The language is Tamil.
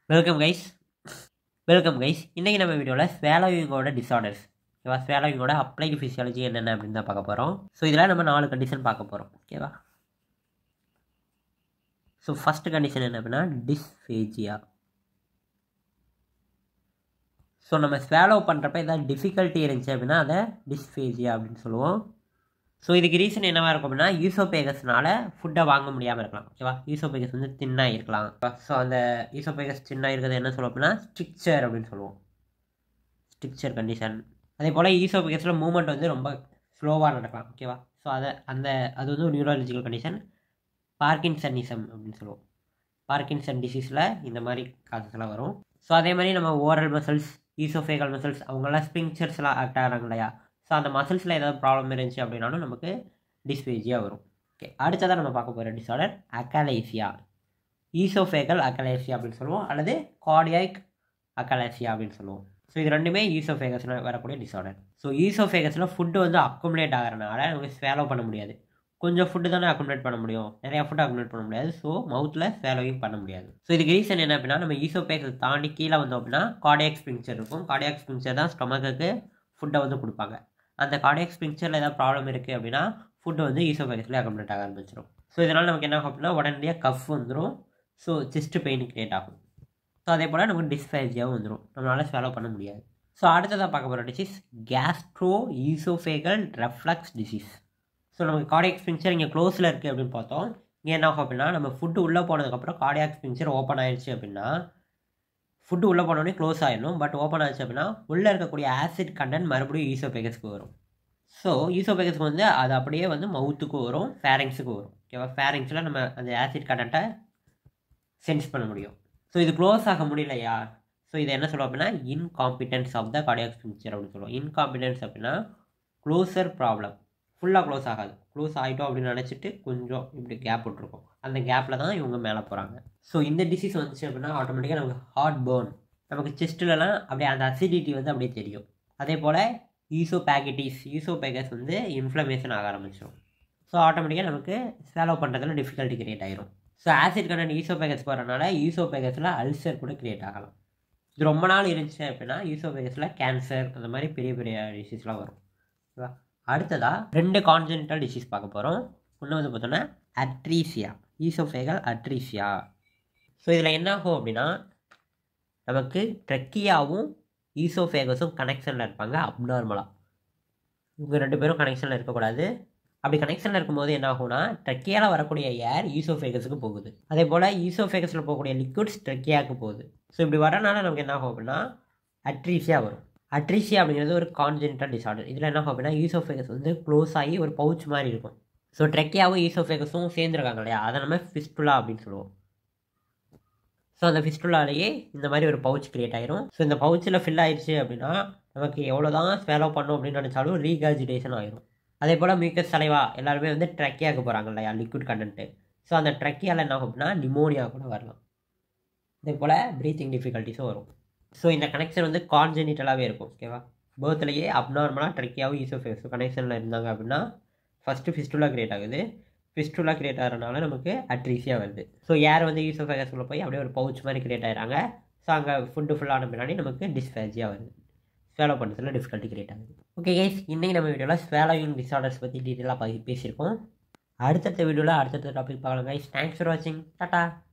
வெல்கம் கைஸ் வெல்கம் கைஸ் இன்றைக்கி நம்ம வீடியோவில் ஸ்வேலோவிங்கோட டிஸார்டர்ஸ் ஓகேவா ஸ்வேலோவிங்கோட அப்ளைடு ஃபிசியாலஜி என்னென்ன அப்படின்னு தான் பார்க்க போகிறோம் ஸோ இதில் நம்ம நாலு கண்டிஷன் பார்க்க போகிறோம் ஓகேவா ஸோ ஃபஸ்ட்டு கண்டிஷன் என்ன அப்படின்னா டிஸ்ஃபேஜியா ஸோ நம்ம ஸ்வேலோ பண்ணுறப்ப ஏதாவது டிஃபிகல்ட்டி இருந்துச்சு அப்படின்னா அதை டிஸ்ஃபேஜியா அப்படின்னு சொல்லுவோம் ஸோ இதுக்கு ரீசன் என்னவா இருக்கும் அப்படின்னா ஈசோபேகஸ்னால ஃபுட்டை வாங்க முடியாமல் இருக்கலாம் ஓகேவா ஈசோபேகஸ் வந்து தின்னாக இருக்கலாம் ஸோ அந்த ஈசோபேகஸ் தின்னாக இருக்கிறது என்ன சொல்லுவோம் அப்படின்னா ஸ்டிக்சர் அப்படின்னு சொல்லுவோம் ஸ்டிக்சர் கண்டிஷன் அதே போல் ஈசோபேகஸில் மூவ்மெண்ட் வந்து ரொம்ப ஸ்லோவாக நடக்கலாம் ஓகேவா ஸோ அதை அந்த அது வந்து ஒரு நியூராலஜிக்கல் கண்டிஷன் பார்க்கின்சனிசம் அப்படின்னு சொல்லுவோம் பார்க்கின்சன் டிசீஸில் இந்த மாதிரி காசஸ்லாம் வரும் ஸோ அதே மாதிரி நம்ம ஓரல் மசில்ஸ் ஈசோஃபேகல் மசில்ஸ் அவங்கெல்லாம் ஸ்பிங்சர்ஸ்லாம் ஆக்ட் ஆகிறாங்க இல்லையா ஸோ அந்த மசில்ஸில் ஏதாவது ப்ராப்ளம் இருந்துச்சு அப்படின்னாலும் நமக்கு டிஸ்பேஜியாக வரும் ஓகே அடுத்ததாக நம்ம பார்க்க போகிற டிஸார்டர் அக்கலேசியா ஈசோஃபேகல் அக்கலேசியா அப்படின்னு சொல்லுவோம் அல்லது கார்டியாக் அக்கலேசியா அப்படின்னு சொல்லுவோம் ஸோ இது ரெண்டுமே ஈசோஃபேகஸில் வரக்கூடிய டிஸார்டர் ஸோ ஈசோஃபேகஸில் ஃபுட்டு வந்து அக்குமுலேட் ஆகிறனால நமக்கு ஸ்வேலோ பண்ண முடியாது கொஞ்சம் ஃபுட்டு தானே அக்குமுலேட் பண்ண முடியும் நிறையா ஃபுட் அக்குமுலேட் பண்ண முடியாது ஸோ மவுத்தில் ஸ்வேலோவிங் பண்ண முடியாது ஸோ இதுக்கு ரீசன் என்ன அப்படின்னா நம்ம ஈசோபேகஸ் தாண்டி கீழே வந்தோம் அப்படின்னா கார்டியாக் ஸ்பிங்சர் இருக்கும் கார்டியாக் ஸ்பிங்சர் தான் ஸ்டொமக்கு ஃபுட்டை வந்து கொடுப்பாங்க அந்த கார்டியாக் ஸ்பிங்சரில் ஏதாவது ப்ராப்ளம் இருக்குது அப்படின்னா ஃபுட்டு வந்து ஈசோபேகஸில் அக்கமுலேட் ஆக ஆரம்பிச்சிடும் ஸோ இதனால் நமக்கு என்ன ஆகும் அப்படின்னா உடனடியாக கஃப் வந்துடும் ஸோ செஸ்ட் பெயின் கிரியேட் ஆகும் ஸோ அதே போல் நமக்கு டிஸ்பேஜியாகவும் வந்துடும் நம்மளால் ஸ்வேலோ பண்ண முடியாது ஸோ அடுத்ததாக பார்க்க போகிற disease gastro oesophageal reflux disease so நமக்கு கார்டியாக் ஸ்பிங்சர் இங்கே க்ளோஸில் இருக்குது அப்படின்னு பார்த்தோம் இங்கே என்ன ஆகும் அப்படின்னா நம்ம ஃபுட்டு உள்ளே போனதுக்கப்புறம் கார்டியாக் ஸ்பிங்சர் ஓப்பன் ஆயிடுச்சு அப்படின்னா ஃபுட்டு உள்ளே போனோடனே க்ளோஸ் ஆகிடும் பட் ஓப்பன் ஆச்சு அப்படின்னா உள்ளே இருக்கக்கூடிய ஆசிட் கண்டென்ட் மறுபடியும் ஈசோபேகஸ்க்கு வரும் ஸோ ஈசோபேகஸ்க்கு வந்து அது அப்படியே வந்து மவுத்துக்கு வரும் ஃபேரிங்ஸுக்கு வரும் ஓகேவா ஃபேரிங்ஸில் நம்ம அந்த ஆசிட் கண்டென்ட்டை சென்ஸ் பண்ண முடியும் ஸோ இது க்ளோஸ் ஆக முடியலையா ஸோ இது என்ன சொல்லுவோம் அப்படின்னா incompetence of the cardiac sphincter அப்படின்னு சொல்லுவோம் இன்காம்பிடன்ஸ் அப்படின்னா க்ளோசர் ப்ராப்ளம் ஃபுல்லாக க்ளோஸ் ஆகாது க்ளோஸ் ஆகிட்டோம் அப்படின்னு நினச்சிட்டு கொஞ்சம் இப்படி கேப் விட்ருக்கோம் அந்த கேப்பில் தான் இவங்க மேலே போகிறாங்க ஸோ இந்த டிசீஸ் வந்துச்சு அப்படின்னா ஆட்டோமேட்டிக்காக நமக்கு ஹார்ட் பேர்ன் நமக்கு செஸ்ட்டிலலாம் அப்படியே அந்த அசிடிட்டி வந்து அப்படியே தெரியும் அதே போல் ஈசோ பேக்கெட்டிஸ் ஈசோ பேக்கஸ் வந்து இன்ஃப்ளமேஷன் ஆக ஆரம்பிச்சிடும் ஸோ ஆட்டோமேட்டிக்காக நமக்கு சேலோ பண்ணுறதுல டிஃபிகல்ட்டி கிரியேட் ஆயிரும் so acid content oesophagus போகிறனால ஈசோ பேக்கஸில் அல்சர் கூட கிரியேட் ஆகலாம் இது ரொம்ப நாள் இருந்துச்சு அப்படின்னா ஈசோ பேக்கஸில் கேன்சர் அந்த மாதிரி பெரிய பெரிய டிசீஸ்லாம் வரும் ஓகேவா அடுத்ததாக ரெண்டு கான்ஜென்டல் டிசீஸ் பார்க்க போகிறோம் ஒன்று வந்து பார்த்தோன்னா அட்ரீசியா ஈசோஃபேகல் அட்ரீசியா ஸோ இதில் என்ன ஆகும் அப்படின்னா நமக்கு ட்ரெக்கியாவும் ஈசோஃபேகஸும் கனெக்ஷனில் இருப்பாங்க அப்நார்மலாக இவங்க ரெண்டு பேரும் கனெக்ஷனில் இருக்கக்கூடாது அப்படி கனெக்ஷனில் இருக்கும்போது என்ன ஆகும்னா ட்ரெக்கியாவில் வரக்கூடிய ஏர் ஈசோஃபேகஸுக்கு போகுது அதே போல் ஈசோஃபேகஸில் போகக்கூடிய லிக்விட்ஸ் ட்ரெக்கியாவுக்கு போகுது ஸோ இப்படி வரனால நமக்கு என்ன ஆகும் அப்படின்னா அட்ரீசியா வரும் அட்ரிஷியா அப்படிங்கிறது ஒரு கான்ஜென்டல் டிசார்டர் இதில் என்ன ஆகும் அப்படின்னா ஈசோஃபேகஸ் வந்து க்ளோஸ் ஆகி ஒரு பவுச் மாதிரி இருக்கும் ஸோ ட்ரெக்கியாவும் ஈசோஃபேகஸும் சேர்ந்துருக்காங்க இல்லையா அதை நம்ம ஃபிஸ்டுலா அப்படின்னு சொல்லுவோம் ஸோ அந்த ஃபிஸ்டுலாலேயே இந்த மாதிரி ஒரு பவுச் கிரியேட் ஆயிரும் ஸோ இந்த பவுச்சில் ஃபில் ஆயிடுச்சு அப்படின்னா நமக்கு எவ்வளோ தான் ஸ்வேலோ பண்ணும் அப்படின்னு நினச்சாலும் ரீகாஜிடேஷன் ஆயிரும் அதே போல் மியூக்கஸ் தலைவா எல்லாருமே வந்து ட்ரெக்கியாவுக்கு போகிறாங்க இல்லையா லிக்விட் கண்டென்ட்டு ஸோ அந்த ட்ரெக்கியாவில் என்ன ஆகும் அப்படின்னா நிமோனியா கூட வரலாம் அதே போல் ப்ரீத்திங் டிஃபிகல்ட்டிஸும் வரும் ஸோ இந்த கனெக்ஷன் வந்து கான்ஜெனிட்டலாகவே இருக்கும் ஓகேவா பேர்த்லேயே அப்நார்மலாக ட்ரெக்கியாவும் ஈசோஃபேஸும் கனெக்ஷனில் இருந்தாங்க அப்படின்னா ஃபஸ்ட்டு ஃபிஸ்டுலா கிரியேட் ஆகுது ஃபிஸ்டுலா கிரியேட் ஆகிறனால நமக்கு அட்ரீசியாக வருது ஸோ ஏர் வந்து ஈசோஃபேகஸ்குள்ளே போய் அப்படியே ஒரு பவுச் மாதிரி கிரியேட் ஆகிறாங்க ஸோ அங்கே ஃபுட்டு ஃபுல்லான பின்னாடி நமக்கு டிஸ்பேஜியாக வருது ஸ்வேலோ பண்ணுறதுல டிஃபிகல்ட்டி கிரியேட் ஆகுது ஓகே கைஸ் இன்றைக்கி நம்ம வீடியோவில் ஸ்வேலோயிங் டிஸார்டர்ஸ் பற்றி டீட்டெயிலாக பேசியிருக்கோம் அடுத்தடுத்த வீடியோவில் அடுத்தடுத்த டாபிக் பார்க்கலாம் கைஸ் தேங்க்ஸ் ஃபார் வாட்சிங் டாட்டா